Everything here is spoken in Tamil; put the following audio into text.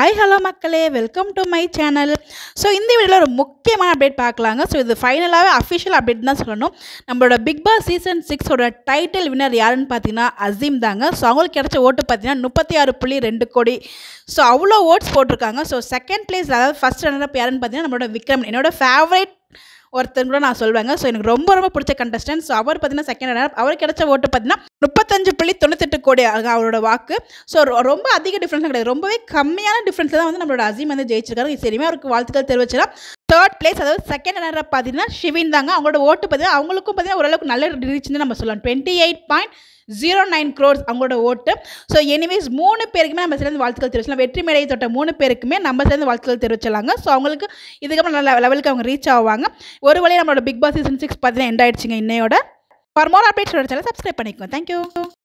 ஹாய் ஹலோ மக்களே welcome to my channel so இந்த வீடியோவில் ஒரு முக்கியமான அப்டேட் பார்க்கலாங்க ஸோ இது ஃபைனலாகவே அஃபிஷியல் அப்டேட் தான் சொல்லணும் நம்மளோட பிக் பாஸ் சீசன் சிக்ஸோட டைட்டில் வின்னர் யாருன்னு பார்த்தீங்கன்னா அசீம் தாங்க ஸோ அவங்களுக்கு கிடைச்ச ஓட்டு பார்த்தீங்கன்னா முப்பத்தி ஆறு புள்ளி ரெண்டு கோடி ஸோ அவ்வளோ ஓட்ஸ் போட்டிருக்காங்க ஸோ செகண்ட் பிளேஸ் அதாவது ஃபஸ்ட் ரன்னர் யாருன்னு பார்த்தீங்கன்னா நம்மளோட விக்ரம் என்னோட ஃபேவரட் ஒருத்தர் கூட நான் சொல்வேங்க ஸோ எனக்கு ரொம்ப ரொம்ப பிடிச்ச கண்டஸ்டன்ட் ஸோ அவர் பார்த்தீங்கன்னா செகண்ட் ரன்னர் அவர் கிடைச்ச ஓட்டு பார்த்தீங்கன்னா முப்பத்தஞ்சு புள்ளி தொண்ணூத்தெட்டு கோடி அது அவரோட வாக்கு ஸோ ரொம்ப அதிக டிஃப்ரென்ஸ் கிடையாது ரொம்பவே கம்மியான டிஃப்ரென்ஸில் தான் வந்து நம்மளோட அசீம் வந்து ஜெயிச்சிருக்காரு இது சரியுமே அவருக்கு வாழ்த்துக்கள் தெரிவிச்சிடலாம் தேர்ட் பிளேஸ் அதாவது செகண்ட் ரன்னர் பார்த்தீங்கன்னா ஷிவின் தாங்க அவங்களோட ஓட்டு பார்த்தீங்கன்னா அவங்களுக்கும் பார்த்தீங்கன்னா ஓரளவுக்கு நல்ல ரீச்னு நம்ம சொல்லலாம் twenty eight point zero nine crores அவங்களோட ஓட்டு ஸோ எனிவேஸ் மூணு பேருக்குமே நம்ம சேர்ந்து வாழ்த்துக்கள் தெரிவிச்சலாம் வெற்றி மேடையை தொட்ட மூணு பேருக்குமே நம்ம சேர்ந்து வாழ்த்துக்கள் தெரிவிச்சலாங்க ஸோ அவங்களுக்கு இதுக்கப்புறம் நல்ல லெவலுக்கு அவங்க ரீச் ஆவாங்க ஒரு வழி நம்மளோட பிக் பாஸ் சீசன் சிக்ஸ் பார்த்தீங்கன்னா எண்ட் ஆயிடுச்சுங்க இன்னையோட for more updates channel subscribe பண்ணிக்கோங்க தேங்க்யூ